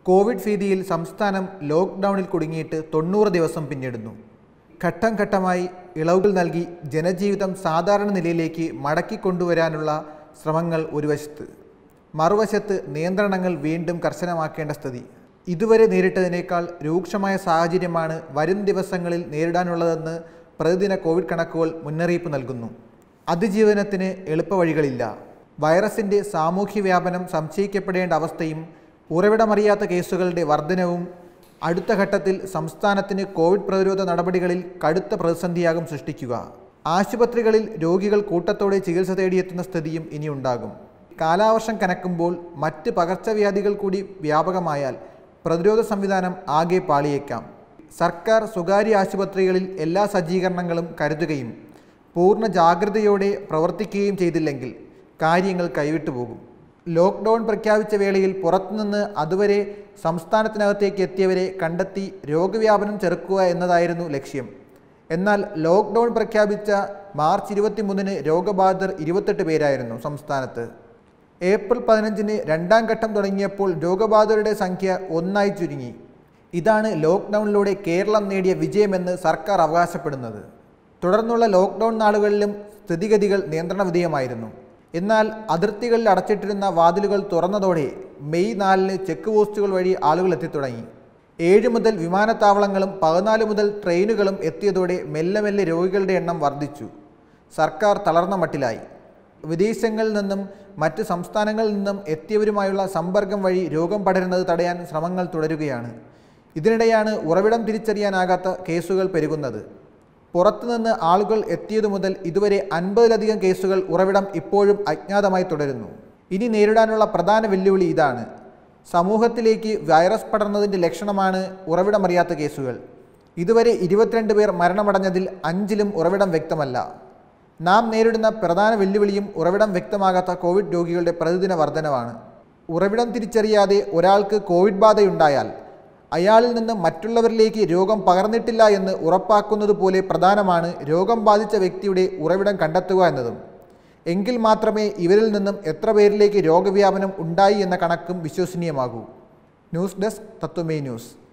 Covid ഭീതിയിൽ സംസ്ഥാനം ലോക്ക്ഡൗണിൽ കുടുങ്ങിയിട്ട് തൊണ്ണൂറ് ദിവസം പിന്നിടുന്നു ഘട്ടം ഘട്ടമായി ഇളവുകൾ നൽകി ജനജീവിതം സാധാരണ നിലയിലേക്ക് മടക്കിക്കൊണ്ടുവരാനുള്ള ശ്രമങ്ങൾ ഒരു വശത്ത് മറുവശത്ത് നിയന്ത്രണങ്ങൾ വീണ്ടും കർശനമാക്കേണ്ട സ്ഥിതി ഇതുവരെ നേരിട്ടതിനേക്കാൾ രൂക്ഷമായ സാഹചര്യമാണ് വരും ദിവസങ്ങളിൽ നേരിടാനുള്ളതെന്ന് പ്രതിദിന കോവിഡ് കണക്കുകൾ മുന്നറിയിപ്പ് നൽകുന്നു അതിജീവനത്തിന് എളുപ്പവഴികളില്ല വൈറസിൻ്റെ സാമൂഹ്യ വ്യാപനം സംശയിക്കപ്പെടേണ്ട അവസ്ഥയും ഉറവിടമറിയാത്ത കേസുകളുടെ വർധനവും അടുത്ത ഘട്ടത്തിൽ സംസ്ഥാനത്തിന് കോവിഡ് പ്രതിരോധ നടപടികളിൽ കടുത്ത പ്രതിസന്ധിയാകും സൃഷ്ടിക്കുക ആശുപത്രികളിൽ രോഗികൾ കൂട്ടത്തോടെ ചികിത്സ തേടിയെത്തുന്ന സ്ഥിതിയും ഇനിയുണ്ടാകും കാലാവർഷം കനക്കുമ്പോൾ മറ്റ് പകർച്ചവ്യാധികൾ കൂടി വ്യാപകമായാൽ പ്രതിരോധ സംവിധാനം ആകെ പാളിയേക്കാം സർക്കാർ സ്വകാര്യ ആശുപത്രികളിൽ എല്ലാ സജ്ജീകരണങ്ങളും കരുതുകയും പൂർണ്ണ ജാഗ്രതയോടെ പ്രവർത്തിക്കുകയും ചെയ്തില്ലെങ്കിൽ കാര്യങ്ങൾ കൈവിട്ടു പോകും ലോക്ക്ഡൗൺ പ്രഖ്യാപിച്ച വേളയിൽ പുറത്തുനിന്ന് അതുവരെ സംസ്ഥാനത്തിനകത്തേക്ക് എത്തിയവരെ കണ്ടെത്തി രോഗവ്യാപനം ചെറുക്കുക എന്നതായിരുന്നു ലക്ഷ്യം എന്നാൽ ലോക്ക്ഡൗൺ പ്രഖ്യാപിച്ച മാർച്ച് ഇരുപത്തിമൂന്നിന് രോഗബാധിതർ ഇരുപത്തെട്ട് പേരായിരുന്നു സംസ്ഥാനത്ത് ഏപ്രിൽ പതിനഞ്ചിന് രണ്ടാം ഘട്ടം തുടങ്ങിയപ്പോൾ രോഗബാധിതരുടെ സംഖ്യ ഒന്നായി ചുരുങ്ങി ഇതാണ് ലോക്ക്ഡൗണിലൂടെ കേരളം നേടിയ വിജയമെന്ന് സർക്കാർ അവകാശപ്പെടുന്നത് തുടർന്നുള്ള ലോക്ക്ഡൗൺ നാളുകളിലും സ്ഥിതിഗതികൾ നിയന്ത്രണ വിധേയമായിരുന്നു എന്നാൽ അതിർത്തികളിൽ അടച്ചിട്ടിരുന്ന വാതിലുകൾ തുറന്നതോടെ മെയ് നാലിന് ചെക്ക് പോസ്റ്റുകൾ വഴി ആളുകൾ എത്തിത്തുടങ്ങി ഏഴ് മുതൽ വിമാനത്താവളങ്ങളും പതിനാല് മുതൽ ട്രെയിനുകളും എത്തിയതോടെ മെല്ലെ മെല്ലെ രോഗികളുടെ എണ്ണം വർദ്ധിച്ചു സർക്കാർ തളർന്ന മട്ടിലായി വിദേശങ്ങളിൽ നിന്നും മറ്റ് സംസ്ഥാനങ്ങളിൽ നിന്നും എത്തിയവരുമായുള്ള സമ്പർക്കം വഴി രോഗം പടരുന്നത് തടയാൻ ശ്രമങ്ങൾ തുടരുകയാണ് ഇതിനിടെയാണ് ഉറവിടം തിരിച്ചറിയാനാകാത്ത കേസുകൾ പെരുകുന്നത് പുറത്തുനിന്ന് ആളുകൾ എത്തിയതു മുതൽ ഇതുവരെ അൻപതിലധികം കേസുകൾ ഉറവിടം ഇപ്പോഴും അജ്ഞാതമായി തുടരുന്നു ഇനി നേരിടാനുള്ള പ്രധാന വെല്ലുവിളി ഇതാണ് സമൂഹത്തിലേക്ക് വൈറസ് പടർന്നതിൻ്റെ ലക്ഷണമാണ് ഉറവിടമറിയാത്ത കേസുകൾ ഇതുവരെ ഇരുപത്തിരണ്ട് പേർ മരണമടഞ്ഞതിൽ അഞ്ചിലും ഉറവിടം വ്യക്തമല്ല നാം നേരിടുന്ന പ്രധാന വെല്ലുവിളിയും ഉറവിടം വ്യക്തമാകാത്ത കോവിഡ് രോഗികളുടെ പ്രതിദിന വർധനവാണ് ഉറവിടം തിരിച്ചറിയാതെ ഒരാൾക്ക് കോവിഡ് ബാധയുണ്ടായാൽ അയാളിൽ നിന്ന് മറ്റുള്ളവരിലേക്ക് രോഗം പകർന്നിട്ടില്ല എന്ന് ഉറപ്പാക്കുന്നത് പോലെ പ്രധാനമാണ് രോഗം ബാധിച്ച വ്യക്തിയുടെ ഉറവിടം കണ്ടെത്തുക എന്നതും എങ്കിൽ മാത്രമേ ഇവരിൽ നിന്നും എത്ര പേരിലേക്ക് രോഗവ്യാപനം ഉണ്ടായി എന്ന കണക്കും വിശ്വസനീയമാകൂ ന്യൂസ് ഡെസ്ക് തത്വമേ ന്യൂസ്